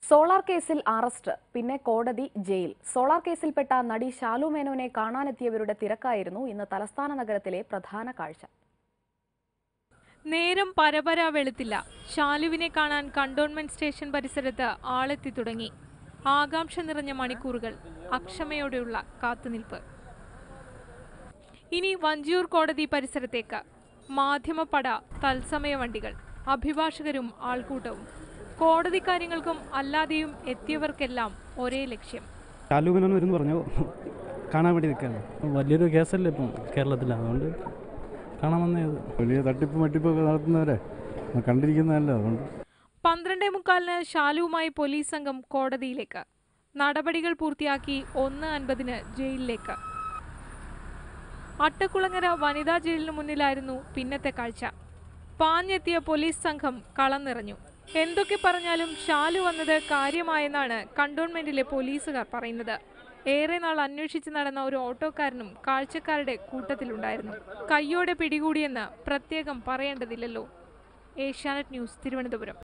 solar കേസിൽ arrest പിന്നെ കോടതി ജയിൽ സോളാർ കേസിൽപ്പെട്ട നടി ശാലു മേനോനെ കാണാനെത്തിയവരുടെ തിരക്കായിരുന്നു ഇന്ന് തലസ്ഥാന നഗരത്തിലെ പ്രധാന കാഴ്ച നേരം പരപര വെളുത്തില്ല ശാലുവിനെ കാണാൻ കണ്ടോൺമെന്റ് സ്റ്റേഷൻ പരിസരത്ത് ആളെത്തി തുടങ്ങി ആകാംക്ഷ നിറഞ്ഞ മണിക്കൂറുകൾ അക്ഷമയോടെയുള്ള കാത്തുനിൽപ്പ് ഇനി വഞ്ചിയൂർ കോടതി പരിസരത്തേക്ക് മാധ്യമപ്പട തത്സമയ വണ്ടികൾ അഭിഭാഷകരും ആൾക്കൂട്ടവും കോടതി കാര്യങ്ങൾക്കും അല്ലാതെയും എത്തിയവർക്കെല്ലാം ഒരേ ലക്ഷ്യം ശാലുമനോൻ വരും പറഞ്ഞു കാണാൻ വേണ്ടി നിൽക്കുകയാണ് വലിയൊരു കേസല്ലേ ഇപ്പം കേരളത്തിൽ അതുകൊണ്ട് കാണാൻ വന്നത് വലിയ തട്ടിപ്പ് മട്ടിപ്പൊക്കെ നടത്തുന്നവരെ നമ്മൾ കണ്ടിരിക്കുന്നതല്ല അതുകൊണ്ട് പന്ത്രണ്ടേ മുക്കാലിന് ശാലുവുമായി പോലീസ് സംഘം കോടതിയിലേക്ക് നടപടികൾ പൂർത്തിയാക്കി ഒന്ന് അൻപതിന് ജയിലിലേക്ക് അട്ടക്കുളങ്ങര വനിതാ ജയിലിന് മുന്നിലായിരുന്നു പിന്നത്തെ കാഴ്ച പാഞ്ഞെത്തിയ പോലീസ് സംഘം കളം നിറഞ്ഞു എന്തൊക്കെ പറഞ്ഞാലും ഷാലു വന്നത് കാര്യമായെന്നാണ് കണ്ടോൺമെന്റിലെ പോലീസുകാർ പറയുന്നത് ഏറെ നാൾ അന്വേഷിച്ച് നടന്ന ഒരു ഓട്ടോക്കാരനും കാഴ്ചക്കാരുടെ കൂട്ടത്തിലുണ്ടായിരുന്നു കയ്യോടെ പിടികൂടിയെന്ന് പ്രത്യേകം പറയേണ്ടതില്ലല്ലോ ഏഷ്യാനെറ്റ് ന്യൂസ് തിരുവനന്തപുരം